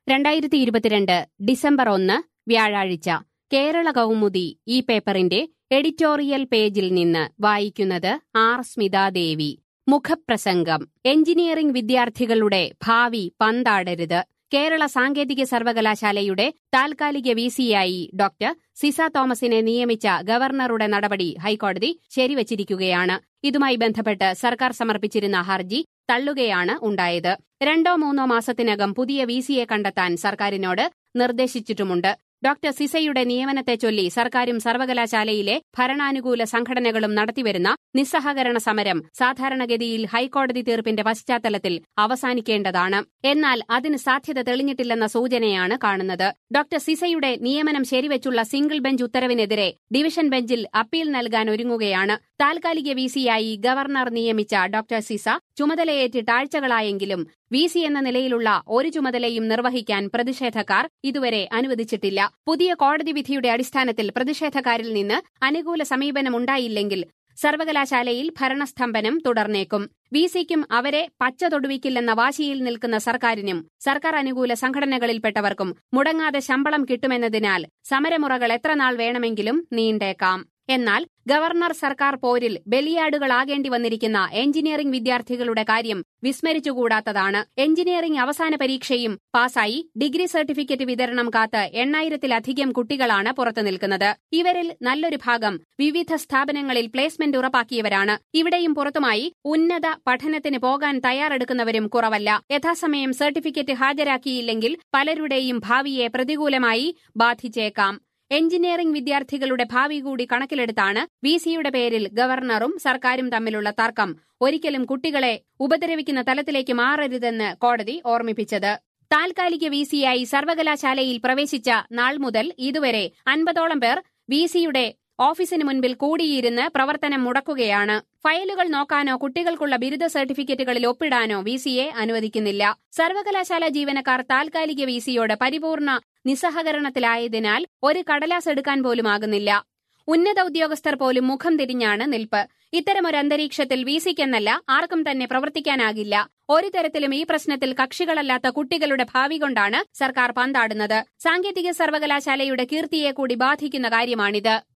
രണ്ടായിരത്തി ഇരുപത്തിരണ്ട് ഡിസംബർ ഒന്ന് വ്യാഴാഴ്ച കേരള കൗമുദി ഈ പേപ്പറിന്റെ എഡിറ്റോറിയൽ പേജിൽ നിന്ന് വായിക്കുന്നത് ആർ സ്മിതാദേവി മുഖപ്രസംഗം എഞ്ചിനീയറിംഗ് വിദ്യാർത്ഥികളുടെ ഭാവി പന്താടരുത് കേരള സാങ്കേതിക സർവകലാശാലയുടെ താൽക്കാലിക വിസിയായി ഡോക്ടർ സിസ തോമസിനെ നിയമിച്ച ഗവർണറുടെ നടപടി ഹൈക്കോടതി ശരിവച്ചിരിക്കുകയാണ് ഇതുമായി ബന്ധപ്പെട്ട് സർക്കാർ സമർപ്പിച്ചിരുന്ന ഹർജി തള്ളുകയാണ് ഉണ്ടായത് രണ്ടോ മൂന്നോ മാസത്തിനകം പുതിയ വിസിയെ കണ്ടെത്താൻ സർക്കാരിനോട് നിർദ്ദേശിച്ചിട്ടുമുണ്ട് ഡോക്ടർ സിസയുടെ നിയമനത്തെ ചൊല്ലി സർക്കാരും സർവകലാശാലയിലെ ഭരണാനുകൂല സംഘടനകളും നടത്തിവരുന്ന നിസ്സഹകരണ സമരം സാധാരണഗതിയിൽ ഹൈക്കോടതി തീർപ്പിന്റെ പശ്ചാത്തലത്തിൽ അവസാനിക്കേണ്ടതാണ് എന്നാൽ അതിന് സാധ്യത തെളിഞ്ഞിട്ടില്ലെന്ന സൂചനയാണ് കാണുന്നത് ഡോക്ടർ സിസയുടെ നിയമനം ശരിവെച്ചുള്ള സിംഗിൾ ബെഞ്ച് ഉത്തരവിനെതിരെ ഡിവിഷൻ ബെഞ്ചിൽ അപ്പീൽ നൽകാൻ ഒരുങ്ങുകയാണ് താൽക്കാലിക വിസിയായി ഗവർണർ നിയമിച്ച ഡോക്ടർ സിസ ചുമതലയേറ്റിട്ട് ആഴ്ചകളായെങ്കിലും വി സി എന്ന നിലയിലുള്ള ഒരു ചുമതലയും നിർവഹിക്കാൻ പ്രതിഷേധക്കാർ ഇതുവരെ അനുവദിച്ചിട്ടില്ല പുതിയ കോടതി വിധിയുടെ അടിസ്ഥാനത്തിൽ പ്രതിഷേധക്കാരിൽ നിന്ന് അനുകൂല സമീപനമുണ്ടായില്ലെങ്കിൽ സർവകലാശാലയിൽ ഭരണസ്തംഭനം തുടർന്നേക്കും വി സിക്കും അവരെ പച്ച തൊടുവിക്കില്ലെന്ന വാശിയിൽ നിൽക്കുന്ന സർക്കാരിനും സർക്കാർ അനുകൂല സംഘടനകളിൽപ്പെട്ടവർക്കും മുടങ്ങാതെ ശമ്പളം കിട്ടുമെന്നതിനാൽ സമരമുറകൾ എത്ര നാൾ വേണമെങ്കിലും നീണ്ടേക്കാം എന്നാൽ ഗവർണർ സർക്കാർ പോരിൽ ബലിയാടുകളാകേണ്ടി വന്നിരിക്കുന്ന എഞ്ചിനീയറിംഗ് വിദ്യാർത്ഥികളുടെ കാര്യം വിസ്മരിച്ചുകൂടാത്തതാണ് എഞ്ചിനീയറിംഗ് അവസാന പരീക്ഷയും പാസായി ഡിഗ്രി സർട്ടിഫിക്കറ്റ് വിതരണം കാത്ത് എണ്ണായിരത്തിലധികം കുട്ടികളാണ് പുറത്തു നിൽക്കുന്നത് ഇവരിൽ നല്ലൊരു ഭാഗം വിവിധ സ്ഥാപനങ്ങളിൽ പ്ലേസ്മെന്റ് ഉറപ്പാക്കിയവരാണ് ഇവിടെയും പുറത്തുമായി ഉന്നത പഠനത്തിന് പോകാൻ തയ്യാറെടുക്കുന്നവരും കുറവല്ല യഥാസമയം സർട്ടിഫിക്കറ്റ് ഹാജരാക്കിയില്ലെങ്കിൽ പലരുടെയും ഭാവിയെ പ്രതികൂലമായി ബാധിച്ചേക്കാം എഞ്ചിനീയറിംഗ് വിദ്യാർത്ഥികളുടെ ഭാവി കൂടി കണക്കിലെടുത്താണ് വി സിയുടെ പേരിൽ ഗവർണറും സർക്കാരും തമ്മിലുള്ള തർക്കം ഒരിക്കലും കുട്ടികളെ ഉപദ്രവിക്കുന്ന തലത്തിലേക്ക് മാറരുതെന്ന് കോടതി ഓർമ്മിപ്പിച്ചത് താൽക്കാലിക വി സിയായി സർവകലാശാലയിൽ പ്രവേശിച്ച നാൾ മുതൽ ഇതുവരെ അൻപതോളം പേർ വി സിയുടെ ഓഫീസിന് മുൻപിൽ കൂടിയിരുന്ന് പ്രവർത്തനം മുടക്കുകയാണ് ഫയലുകൾ നോക്കാനോ കുട്ടികൾക്കുള്ള ബിരുദ സർട്ടിഫിക്കറ്റുകളിൽ ഒപ്പിടാനോ വി സിയെ അനുവദിക്കുന്നില്ല സർവകലാശാല ജീവനക്കാർ താൽക്കാലിക വി സിയോട് പരിപൂർണ നിസ്സഹകരണത്തിലായതിനാൽ ഒരു കടലാസ് എടുക്കാൻ പോലും ആകുന്നില്ല ഉന്നത ഉദ്യോഗസ്ഥർ പോലും മുഖം തിരിഞ്ഞാണ് നിൽപ്പ് ഇത്തരമൊരു അന്തരീക്ഷത്തിൽ വി സിക്കെന്നല്ല ആർക്കും തന്നെ പ്രവർത്തിക്കാനാകില്ല ഒരു തരത്തിലും ഈ പ്രശ്നത്തിൽ കക്ഷികളല്ലാത്ത കുട്ടികളുടെ ഭാവി കൊണ്ടാണ് സർക്കാർ പന്താടുന്നത് സാങ്കേതിക സർവകലാശാലയുടെ കീർത്തിയെ കൂടി ബാധിക്കുന്ന കാര്യമാണിത്